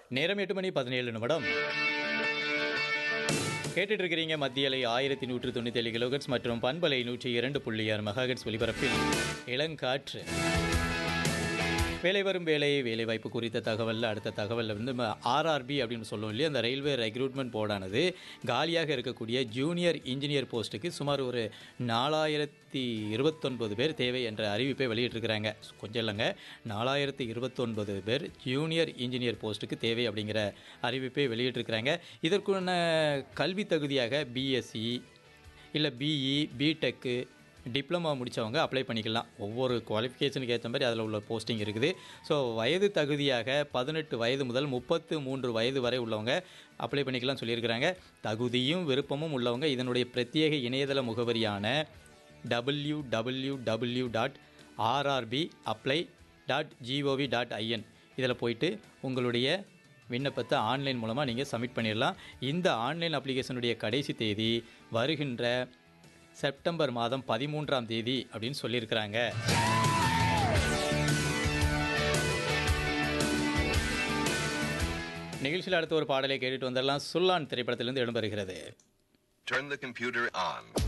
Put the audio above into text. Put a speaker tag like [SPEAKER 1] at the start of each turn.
[SPEAKER 1] நேரம் எட்டு மணி பதினேழு நிமிடம் கேட்டுட்டு இருக்கிறீங்க மத்திய அலை ஆயிரத்தி நூற்று தொண்ணூற்றி ஏழு கிலோகட்ஸ் மற்றும் பண்பலை நூற்றி இரண்டு புள்ளி ஆறு மெகாஹெட்ஸ் ஒலிபரப்பில் இளங்காற்று வேலை வரும் வேலை வேலைவாய்ப்பு குறித்த தகவலில் அடுத்த தகவலில் வந்து ஆர்ஆர்பி அப்படின்னு சொல்லுவோம் இல்லையா அந்த ரயில்வே ரெக்ரூட்மெண்ட் போர்டானது காலியாக இருக்கக்கூடிய ஜூனியர் இன்ஜினியர் போஸ்ட்டுக்கு சுமார் ஒரு நாலாயிரத்தி இருபத்தொன்பது பேர் தேவை என்ற அறிவிப்பை வெளியிட்டிருக்கிறாங்க கொஞ்சம் இல்லைங்க நாலாயிரத்தி இருபத்தொன்பது பேர் ஜூனியர் இன்ஜினியர் போஸ்ட்டுக்கு தேவை அப்படிங்கிற அறிவிப்பை வெளியிட்டிருக்கிறாங்க இதற்குள்ள கல்வி தகுதியாக பிஎஸ்சி இல்லை பிஇ பிடெக்கு டிப்ளமா முடித்தவங்க அப்ளை பண்ணிக்கலாம் ஒவ்வொரு குவாலிஃபிகேஷனுக்கு ஏற்ற மாதிரி அதில் உள்ள போஸ்டிங் இருக்குது ஸோ வயது தகுதியாக பதினெட்டு வயது முதல் முப்பத்து மூன்று வயது வரை உள்ளவங்க அப்ளை பண்ணிக்கலாம் சொல்லியிருக்கிறாங்க தகுதியும் விருப்பமும் உள்ளவங்க இதனுடைய பிரத்யேக இணையதள முகவரியான W W W dot RRB apply dot GOV dot IN இதில் போயிட்டு உங்களுடைய விண்ணப்பத்தை ஆன்லைன் மூலமாக நீங்கள் சப்மிட் பண்ணிடலாம் இந்த ஆன்லைன் அப்ளிகேஷனுடைய கடைசி தேதி வருகின்ற செப்டம்பர் மாதம் பதிமூன்றாம் தேதி அப்படின்னு சொல்லியிருக்கிறாங்க நிகழ்ச்சியில் அடுத்த ஒரு பாடலை கேட்டுட்டு வந்துடலாம் சுல்லான் திரைப்படத்திலிருந்து இடம்பெறுகிறது
[SPEAKER 2] Turn the computer on.